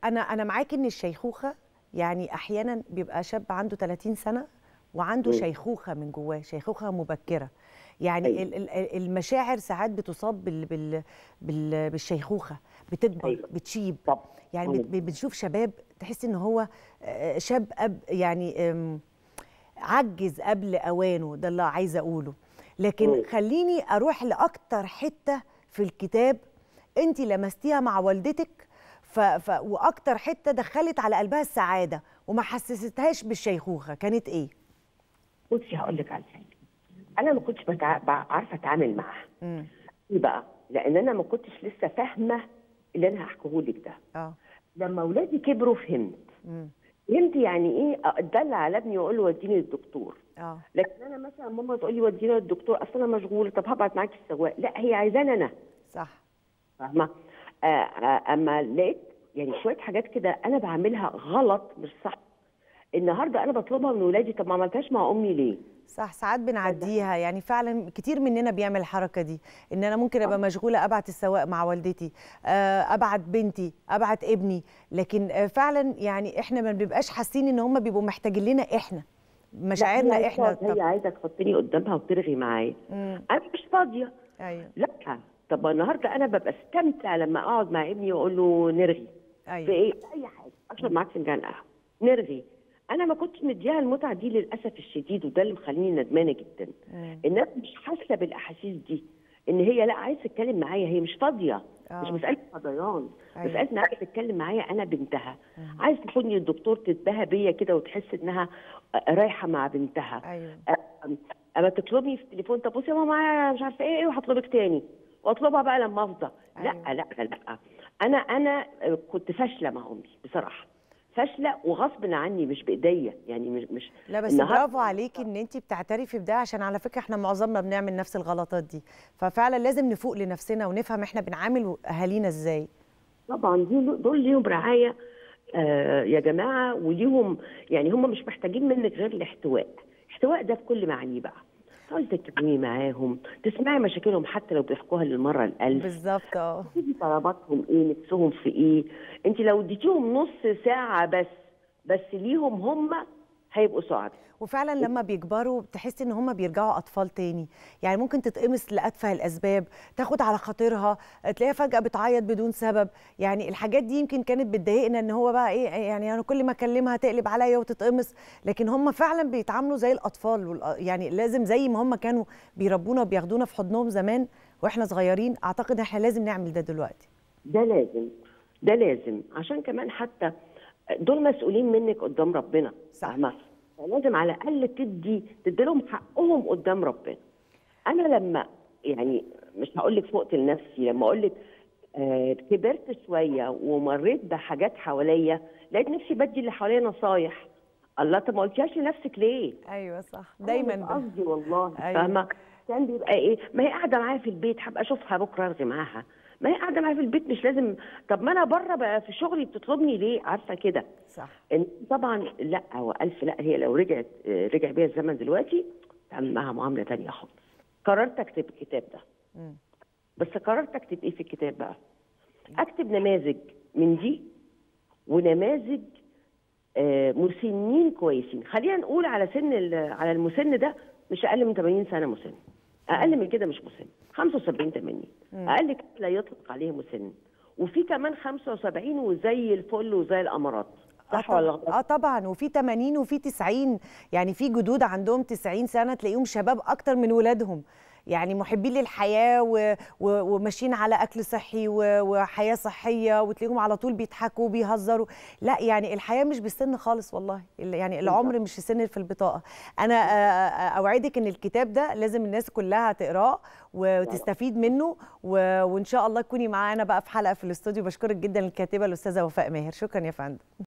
انا انا معاك ان الشيخوخه يعني احيانا بيبقى شاب عنده 30 سنه وعنده مم. شيخوخه من جواه شيخوخه مبكره يعني أيوة. ال- ال- المشاعر ساعات بتصاب بال بال بال بالشيخوخه بتكبر أيوة. بتشيب طب يعني مم. بت- بنشوف شباب تحس ان هو آه، شاب أب يعني آم، عجز قبل اوانه ده اللي عايزه اقوله لكن مم. خليني اروح لاكتر حته في الكتاب انت لمستيها مع والدتك ف... ف... واكتر حته دخلت على قلبها السعاده وما حسستهاش بالشيخوخه كانت ايه بصي هقول لك على حاجه انا ما كنتش بتع... بع- عارفه اتعامل معاها امم ليه بقى لان انا ما كنتش لسه فاهمه اللي انا هحكيه لك ده اه لما اولادي كبروا فهمت امم فهمت يعني ايه اتدلع على ابني واقول له وديني للدكتور اه لكن انا مثلا ماما تقول لي وديني للدكتور اصل انا مشغوله طب هبعت معاكي السواق لا هي عايزاني انا صح فاهمه آه آه اما لقيت يعني شويه حاجات كده انا بعملها غلط مش صح النهارده انا بطلبها من ولادي طب ما عملتهاش مع امي ليه؟ صح ساعات بنعديها يعني فعلا كتير مننا بيعمل الحركه دي ان انا ممكن ابقى مشغوله ابعت السواق مع والدتي آه، ابعت بنتي ابعت ابني لكن آه، فعلا يعني احنا ما بنبقاش حاسين ان هم بيبقوا محتاجين لنا احنا لا، مشاعرنا هي احنا عايزة- هي عايزه تحطني قدامها وترغي معايا مم. انا مش فاضيه ايوه لا طب النهارده انا ببقى استمتع لما اقعد مع ابني واقول له نرغي في ايوه ايه في اي حاجه اشرب معاك فنجان قهوه نرغي انا ما كنتش مديها المتعه دي للاسف الشديد وده اللي مخليني ندمانه جدا مم. الناس مش حاسه بالاحاسيس دي ان هي لا عايزه تتكلم معايا هي مش فاضيه آه. مش مساله فضيان أيوة. مساله انها عايزه تتكلم معايا انا بنتها عايز تاخدني للدكتور تتباهى بيا كده وتحس انها رايحه مع بنتها ايوه أ- اما تطلبني في التليفون طب بصي يا ماما معايا مش عارفه ايه ايه وهطلبك تاني واطلبها بقى لما افضى لا أيوة. لا لا انا انا كنت فاشله مع امي بصراحه فاشله وغصب عني مش بايديا يعني مش مش لا بس النهاردة- برافو عليكي ان انت بتعترفي بده عشان على فكره احنا معظمنا بنعمل نفس الغلطات دي ففعلا لازم نفوق لنفسنا ونفهم احنا بنعامل اهالينا ازاي طبعا دي دول ليهم رعايه آه يا جماعه وليهم يعني هم مش محتاجين منك غير الاحتواء الاحتواء ده بكل معانيه بقى عايزه تتكلمي معاهم تسمعي مشاكلهم حتى لو بيحكوها للمره الالف بالظبط اه تيجي طلباتهم ايه نفسهم في ايه انت لو اديتيهم نص ساعه بس بس ليهم هم هيبقوا سعداء وفعلا لما بيكبروا بتحسي ان هم بيرجعوا اطفال تاني يعني ممكن تتقمص لاتفه الاسباب تاخد على خاطرها تلاقيها فجاه بتعيط بدون سبب يعني الحاجات دي يمكن كانت بتضايقنا ان هو بقى ايه يعني انا كل ما اكلمها تقلب عليا وتتقمص لكن هم فعلا بيتعاملوا زي الاطفال والأ- يعني لازم زي ما هم كانوا بيربونا وبياخدونا في حضنهم زمان واحنا صغيرين اعتقد احنا لازم نعمل ده دلوقتي ده لازم ده لازم عشان كمان حتى دول مسؤولين منك قدام ربنا صح. فاهمة؟ فلازم على الاقل تدي تدي لهم حقهم قدام ربنا انا لما يعني مش هقول لك فقت لنفسي لما اقول لك آه كبرت شويه ومريت بحاجات حواليا لقيت نفسي بدي اللي حواليا نصايح الله طب ما قلتيهاش لنفسك ليه؟ ايوه صح أنا دايما مش ب- قصدي والله أيوة. فاهمه كان بيبقى ايه ما هي قاعده معايا في البيت هبقى اشوفها بكره ارغي معاها ما هي قاعده معايا في البيت مش لازم طب ما انا بره بقى في شغلي بتطلبني ليه عارفه كده صح إن طبعا لا هو الف لا هي لو رجعت آه، رجع بيها الزمن دلوقتي تعمل معاها معامله تانية خالص قررت اكتب الكتاب ده مم. بس قررت اكتب ايه في الكتاب بقى اكتب نماذج من دي ونماذج آه، مسنين كويسين خلينا نقول على سن ال- على المسن ده مش اقل من 80 سنه مسن اقل من كده مش مسن 75 80 اقل كده لا يطلق عليه مسن وفي كمان 75 وزي الفل وزي الامارات صح آه ولا طب- غلط؟ اه طبعا وفي 80 وفي 90 يعني في جدود عندهم 90 سنه تلاقيهم شباب اكتر من ولادهم يعني محبين للحياه و... و... وماشيين على اكل صحي و... وحياه صحيه وتلاقيهم على طول بيضحكوا وبيهزروا لا يعني الحياه مش بالسن خالص والله ال- يعني العمر مش السن في البطاقه انا آه، آه، اوعدك ان الكتاب ده لازم الناس كلها تقراه وتستفيد منه و... وان شاء الله تكوني معانا بقى في حلقه في الاستوديو بشكرك جدا الكاتبه الاستاذه وفاء ماهر شكرا يا فندم